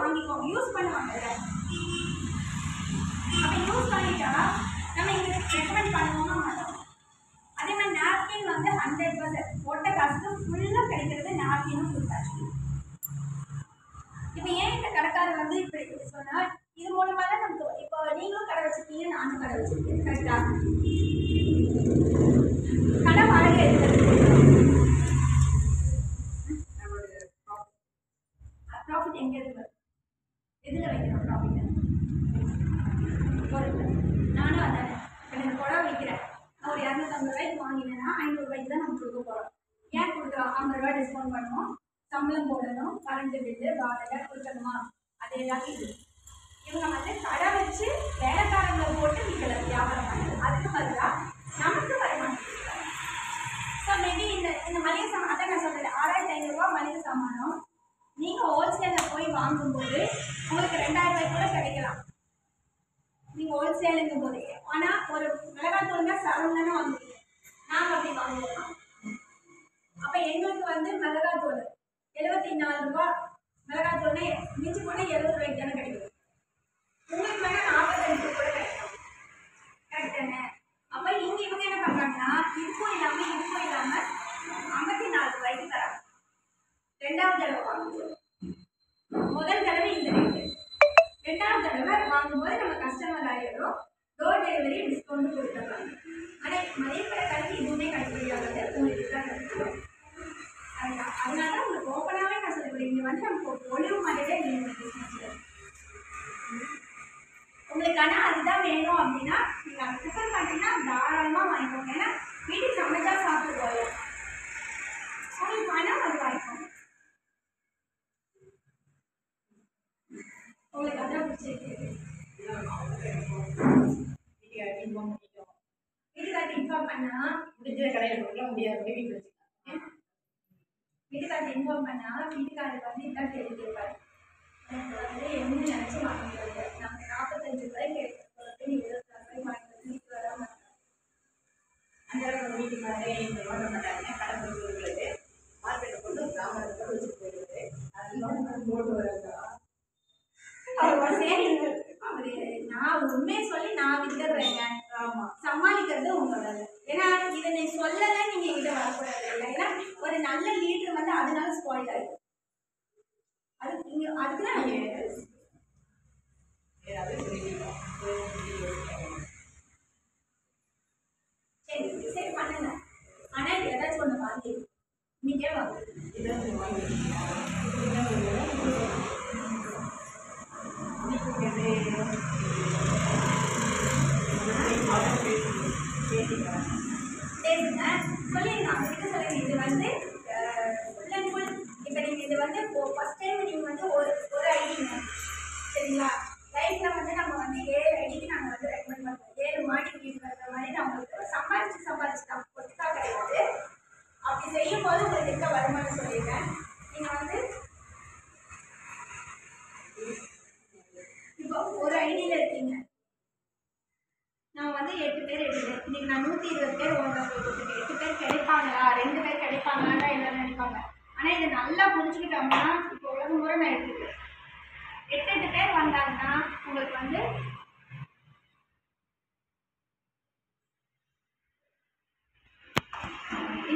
வாங்கிக்கோங்க யூஸ் பண்ணுவாங்கல்ல அப்ப யூஸ் பண்ணிட்டா நம்ம இங்க ரெக்கமெண்ட் பண்ணுவோமா மாட்டோம் அதே மாதிரி நாப்கின் வந்து ஹண்ட்ரட் பர்சன்ட் போட்ட காசுக்கு ஃபுல்லாக கிடைக்கிறது நாப்கினும் கொடுத்தாச்சு இப்போ ஏன் இந்த கடைக்காரர் வந்து இப்படி இப்படி சொன்னா இது மூலமா தான் நமக்கு இப்போ நீங்களும் கடை வச்சிருக்கீங்க நானும் கடை வச்சிருக்கேன் கரெக்டா கடை வாடகை எடுக்கிறது ப்ராஃபிட் எங்க இருக்கு எதுல வைக்கணும் ப்ராஃபிட் பொருள் நானும் அதானே இப்போ எனக்கு புடவை விற்கிறேன் நான் ஒரு இரநூத்தம்பது ரூபாய்க்கு வாங்கினேன்னா ஐநூறுரூபாய்க்கு தான் நம்ம கொடுக்க போகிறோம் ஏன் கொடுக்குறோம் ஐம்பது ரூபாய் டிஸ்கவுண்ட் பண்ணுவோம் சம்பளம் போடணும் கரண்ட் பில்லு வாடகை கொடுக்கணுமா அது எல்லாத்தையும் இது இவங்க வந்து கடை வச்சு வேலைக்காரங்களை போட்டு விற்கல வியாபாரம் பண்ணுறது அதுக்கு பதிலாக நமக்கு வருமானம் ஸோ மேபி இந்த இந்த மளிகை சாமான் அதான் நான் சொல்கிறேன் ஆறாயிரத்தி ஐநூறுரூவா மளிகை சாமானம் நீங்கள் ஹோல்சேலில் போய் வாங்கும்போது உங்களுக்கு ரெண்டாயிரம் ரூபாய் கூட கிடைக்கலாம் நீங்கள் ஹோல்சேலுங்கும் போது ஆனால் ஒரு மிளகாத்தூள்னா சரம் தானே வாங்குவீங்க நாங்கள் அப்படி வாங்குவோம் அப்போ எங்களுக்கு வந்து மிளகாத்தூள் எழுபத்தி நாலு ரூபா மிளகாத்தூள்னா மிஞ்சி போனால் எழுபது ரூபாய்க்கு தானே கிடைக்கும் உங்களுக்கு வேணால் நாற்பத்தஞ்சு கூட கிடைக்கும் கரெக்ட் தானே அப்போ இங்கே இவங்க என்ன பண்ணுறாங்கன்னா இதுக்கும் இல்லாமல் இதுக்கும் இல்லாமல் ஐம்பத்தி நாலு ரூபாய்க்கு தராங்க ரெண்டாவது தடவை வாங்கும்போது முதல் தடவை இந்த ரேட்டு ரெண்டாவது தடவை வாங்கும்போது நம்ம கஸ்டமர் ஆயிடும் டோர் டெலிவரி டிஸ்கவுண்ட் கொடுத்துட்றாங்க ஆனால் மளிகை கடைக்காரருக்கு எதுவுமே கட்டுப்படியாகாது உங்களுக்கு தான் கிடைக்கும் அதுதான் அதனால தான் உங்களுக்கு ஓப்பனாகவே நான் சொல்லிக்கிறேன் இங்கே வந்து நமக்கு ஒளிவு மாதிரியே நீங்கள் பிஸ்னஸ் உங்களுக்கு ஆனால் அதுதான் வேணும் அப்படின்னா நீங்கள் அதை ப்ரிஃபர் பண்ணிட்டீங்கன்னா தாராளமாக வாங்கிக்கோங்க ஏன்னா வீட்டுக்கு சமைச்சா சாப்பிடுவோம் உங்களுக்கு வேணால் அது வாங்கிக்கோங்க உங்களுக்கு அதான் பிடிச்சிருக்கு வீட்டுக்காரருக்கு இன்ஃபார்ம் பண்ணா முடிஞ்ச கடையில் கொடுக்கலாம் முடியாத வீட்டில் வச்சுக்கலாம் வீட்டுக்காரருக்கு இன்ஃபார்ம் பண்ணா வீட்டுக்காரருக்கு வந்து இதான் கேள்வி கேட்பாரு எனக்கு வந்து என்ன நினச்சி வாங்கிக்கிறது நம்ம நாற்பத்தஞ்சு ரூபாய்க்கு எடுத்து நீ இருபத்தி ரூபாய்க்கு வாங்கிக்கிறது வீட்டுக்கு வராமல் அந்த இடத்துல வீட்டுக்காரே இந்த லோன் மாட்டாங்க கடை கொடுக்குறது மார்க்கெட்டை கொண்டு கிராமத்தை கொண்டு வச்சுட்டு போயிடுறது அது லோன் போட்டு வர்றதா அவர் சரி அவரு நான் உண்மையை சொல்லி நான் வித்துடுறேங்க ஆமாம் சமாளிக்கிறது உங்க வேலை ஏன்னா இதை நீ சொல்லலை நீங்க என்கிட்ட வரக்கூடாது இல்லை ஏன்னா ஒரு நல்ல லீடர் வந்து அதனால ஸ்பாயில் ஆயிடும் அது நீங்க அதுக்கு தான் நான் ஏதாவது சொல்லிக்கலாம் சரி சரி பண்ணுங்க ஆனா ஏதாச்சும் ஒண்ணு வாங்கி நீங்க வாங்க இதான் வாங்கி சரிங்க சொல்லிருங்க அவங்ககிட்ட சொல்லுங்க இது வந்து ஃபுல் அண்ட் ஃபுல் இப்போ நீங்கள் இது வந்து ஃபர்ஸ்ட் டைம் நீங்கள் வந்து ஒரு ஒரு ஐடிங்க சரிங்களா லைஃப்பில் வந்து நம்ம வந்து ஏழு ஐடிக்கு நாங்கள் வந்து ரெக்கமெண்ட் பண்ணுறோம் ஏழு மாடி வீடு கட்டுற மாதிரி நான் உங்களுக்கு சம்பாதிச்சு சம்பாதிச்சு தான் கொட்டுக்கா கிடையாது அப்படி செய்யும் போது உங்களுக்கு இருக்க வருமானம் சொல்லிடுறேன் நீங்கள் வந்து இப்போ ஒரு ஐடியில் இருக்கீங்க நான் வந்து எட்டு பேர் எடுக்கிறேன் இன்னைக்கு நான் நூற்றி இருபது பேர் ஓட்ட போய் கொடுத்துருக்கேன் எட்டு பேர் கிடைப்பாங்களா ரெண்டு பேர் கிடைப்பாங்களான்னு தான் எல்லாரும் நினைப்பாங்க ஆனால் இதை நல்லா புரிஞ்சுக்கிட்டோம்னா இப்போ உலகம் முறை நான் எடுத்துக்கிறேன் எட்டு எட்டு பேர் வந்தாங்கன்னா உங்களுக்கு வந்து